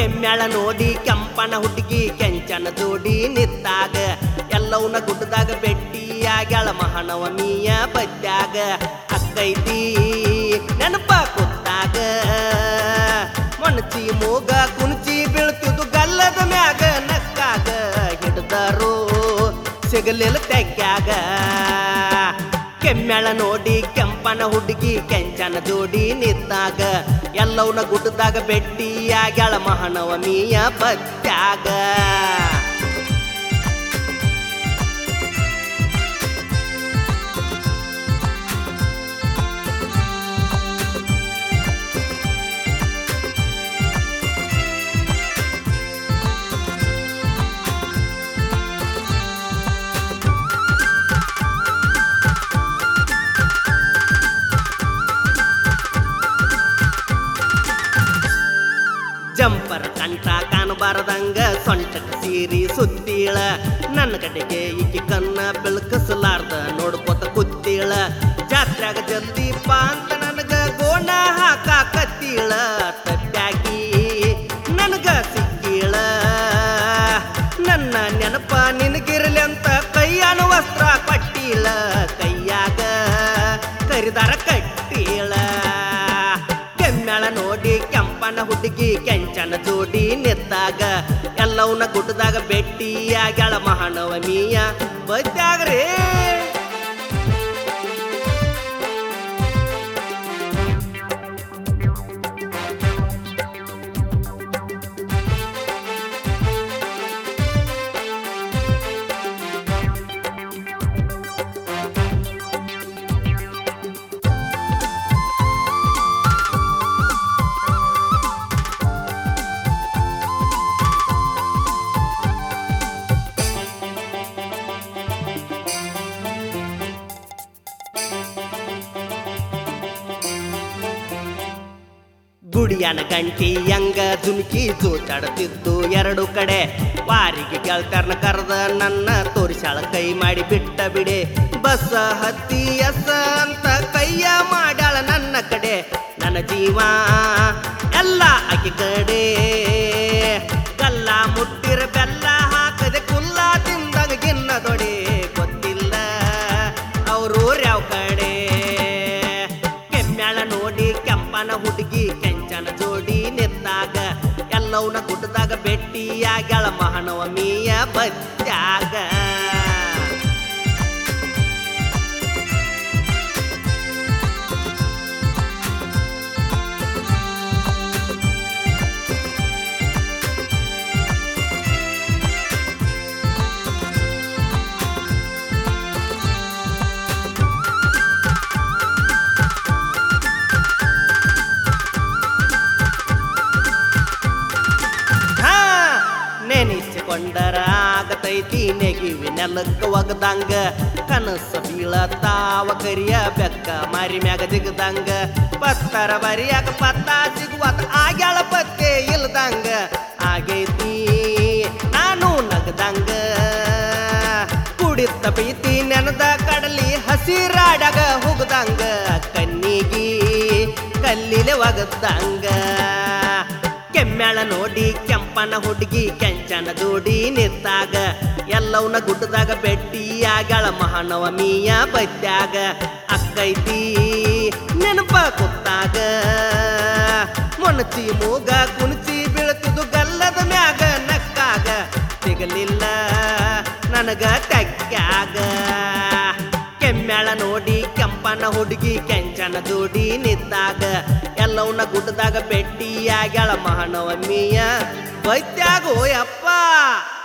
ಕೆಮ್ಮ್ಯಾಳ ನೋಡಿ ಕೆಂಪನ ಹುಡುಗಿ ಕೆಂಚನ ಜೋಡಿ ನಿತ್ತಾಗ ಎಲ್ಲವನ್ನ ಗುಡ್ಡದಾಗ ಬೆಟ್ಟಿಯಾಗ್ಯಾಳ ಮಹಾನವಮಿಯ ಬದ್ಯಾಗ ಅಕ್ಕೈತಿ ನೆನಪ ಕೂತಾಗ ಮಣಚಿ ಮೂಗ ಕುಣಚಿ ಬೀಳ್ತಿದ್ದು ಗಲ್ಲದ ಮ್ಯಾಗ ನಕ್ಕಾಗ ಹಿಡ್ದಾರು ಸಿಗಲಿಲ್ಲ ತೆಗ್ಯಾಗ ಕೆಮ್ಮೆಳ ನೋಡಿ ಕೆಂಪನ ಹುಡುಗಿ ಕೆಂಚನ ಜೋಡಿ ನಿಂತಾಗ ಎಲ್ಲವನ್ನ ಗುಡ್ಡದಾಗ ಬೆಟ್ಟಿಯಾಗ್ಯಾಳ ಮಹಾನವಮಿಯ ಬತ್ಯಾಗ ಜಂಪರ್ ಕಂಠ ಕಾಣಬಾರದಂಗ ಸೊಂಟಕ್ಕೆ ಸೀರಿ ಸುತ್ತೀಳ ನನ್ನ ಕಡೆಗೆ ಈಕಿ ಕನ್ನ ಬೆಳಕಸಲಾರ್ದ ನೋಡ್ಕೋತ ಕುತ್ತೀಳ ಜಾತ್ರ್ಯಾಗ ಜಲ್ದಿ ಬಾ ಅಂತ ನನಗ ಗೋಣ ಹಾಕ ಕತ್ತೀಳ ತಟ್ಟಾಗಿ ನನಗ ಸಿಕ್ಕೀಳ ನನ್ನ ನೆನಪ ನಿನಗಿರಲಿ ಅಂತ ಕೈಯಾನ ವಸ್ತ್ರ ಕಟ್ಟೀಳ ಕೈಯಾಗ ಕರಿದಾರ ಕಟ್ಟೀಳ ಕೆಮ್ಮೆಳ ನೋಡಿ ಕೆಂಪನ ಹುಡುಗಿ ಕೆಂಚನ ಜೋಡಿ ನಿತ್ತಾಗ ಎಲ್ಲವನ್ನ ಗುಡ್ಡದಾಗ ಬೆಟ್ಟಿಯಾಗ್ಯಾಳ ಮಹಾನವಮಿಯ ಬದ್ಯಾಗ್ರೇ ಗುಡಿಯನ ಗಂಟಿ ಯಂಗ ಜುಮ್ಕಿ ಜೋಚಾಡುತ್ತಿದ್ದು ಎರಡು ಕಡೆ ವಾರಿಗೆ ಗೆಳ್ತಾರನ ಕರೆದ ನನ್ನ ತೋರಿಸಾಳ ಕೈ ಮಾಡಿ ಬಿಟ್ಟ ಬಿಡೆ ಬಸ್ ಹತ್ತಿ ಎಸ್ ಅಂತ ಕೈಯ ಮಾಡ್ಯಾಳ ನನ್ನ ಕಡೆ ನನ್ನ ಜೀವ ಎಲ್ಲ ಆಕೆ ಕಡೆ ಗಲ್ಲ ಮುಟ್ಟಿರ ಬೆಲ್ಲ ಹಾಕದೆ ಕುಲ್ಲ ತಿಂದಾಗ ಗಿನ್ನ ದೊಡೆ ಗೊತ್ತಿಲ್ಲ ಅವರು ಯಾವ ಕಡೆ ಕೆಮ್ಮ್ಯಾಳ ನೋಡಿ ಕೆಂಪನ ಹುಡುಗಿ ಕೆಂಚನ ಜೋಡಿ ನಿತ್ತಾಗ ಎಲ್ಲವನ್ನ ಗುಡ್ಡದಾಗ ಬೆಟ್ಟಿಯಾಗ್ಯಾಳ ಮಹಾನವಮಿಯ ಬತ್ಯಾಗ ಹಾ ನೆನೆಸಿಕೊಂಡರ ಆಗತೈತಿ ನೆಗಿವಿ ನೆಲಕ್ಕ ಒಗದಂಗ ಕನಸು ಬೀಳತಾವ ಕರಿಯ ಬೆಕ್ಕ ಮಾರಿ ಮ್ಯಾಗ ಜಿಗದಂಗ ಪತ್ತರ ಬರಿಯಾಕ ಪತ್ತ ಸಿಗುವತ ಆಗ್ಯಾಳ ಪತ್ತೆ ಇಲ್ದಂಗ ಆಗೈತಿ ನಾನು ನಗದಂಗ ಕುಡಿತ ಬೀತಿ ನೆನದ ಕಡಲಿ ಹಸಿರಾಡಗ ಹೋಗದಂಗ ಕಣ್ಣಿಗಿ ಕಲ್ಲಿಲೆ ಒಗದಂಗ ಕೆಮ್ಮೆಳ ನೋಡಿ ಕೆಂಪನ ಹುಡುಗಿ ಕೆಂಚನ ಜೋಡಿ ನಿತ್ತಾಗ ಎಲ್ಲವನ್ನ ಗುಡ್ಡದಾಗ ಬೆಟ್ಟಿಯಾಗಳ ಮಹಾನವಮಿಯ ಬತ್ಯಾಗ ಅಕ್ಕೈತಿ ನೆನಪ ಕೂತಾಗ ಮೊಣಚಿ ಮೂಗ ಕುಣಚಿ ಬೀಳ್ತಿದ್ದು ಗಲ್ಲದ ಮ್ಯಾಗ ನಕ್ಕಾಗ ಸಿಗಲಿಲ್ಲ ನನಗ ತೆಕ್ಕಾಗ ಕೆಮ್ಮೆಳ ನೋಡಿ ಕೆಂಪನ ಹುಡುಗಿ ಕೆಂಚನ ಜೋಡಿ ನಿತ್ತಾಗ ಎಲ್ಲವನ್ನ ಗುಡ್ಡದಾಗ ಬೆಟ್ಟಿಯಾಗ್ಯಾಳ ಮಹಾನವಮಿಯ ಬೈತ್ಯಾಗೋ ಯಪ್ಪ